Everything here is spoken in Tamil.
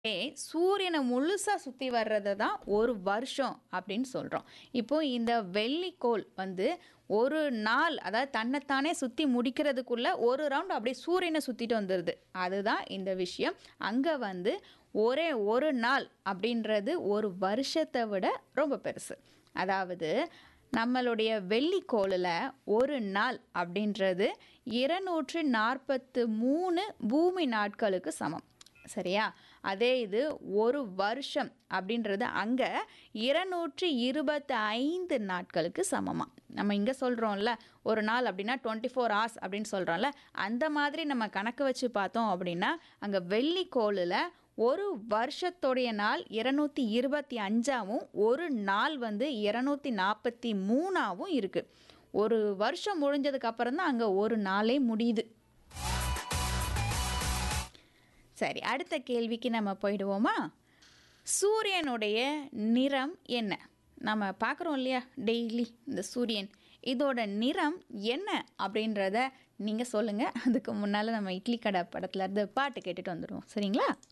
ஏ சூரியனை முழுசா சுத்தி வர்றத தான் ஒரு வருஷம் அப்படின்னு சொல்றோம். இப்போ இந்த வெள்ளிக்கோள் வந்து ஒரு நாள் அதாவது தன்னைத்தானே சுத்தி முடிக்கிறதுக்குள்ள ஒரு ரவுண்ட் அப்படியே சூரியனை சுத்திட்டு வந்துருது. அதுதான் இந்த விஷயம். அங்க வந்து ஒரே ஒரு நாள் அப்படின்றது ஒரு வருஷத்தை விட ரொம்ப பெருசு. அதாவது நம்மளுடைய வெள்ளிக்கோளுல ஒரு நாள் அப்படின்றது 243 பூமி நாட்களுக்கு சமம். சரியா? அதே இது ஒரு வருஷம் அப்படின்றது அங்க 225 நாட்களுக்கு சமமாம். நம்ம இங்க சொல்றோம்ல, ஒரு நாள் அப்படின்னா 24 ஹார்ஸ் அப்படின்னு சொல்றோம்ல, அந்த மாதிரி நம்ம கணக்கு வச்சு பார்த்தோம் அப்படின்னா, அங்க வெள்ளிக்கோளுல ஒரு வருஷத்துடைய நாள் 225ஆவும், ஒரு நாள் வந்து 243ஆவும் இருக்கு. ஒரு வருஷம் முடிஞ்சதுக்கு அப்புறம் தான் அங்க ஒரு நாளே முடியுது. சரி, அடுத்த கேள்விக்கு நம்ம போயிடுவோமா? சூரியனுடைய நிறம் என்ன? நம்ம பார்க்குறோம் இல்லையா டெய்லி இந்த சூரியன். இதோட நிறம் என்ன அப்படின்றத நீங்க சொல்லுங்க. அதுக்கு முன்னால நம்ம இட்லி கடை படத்துல இருந்து பாட்டு கேட்டுட்டு வந்துருவோம். சரிங்களா?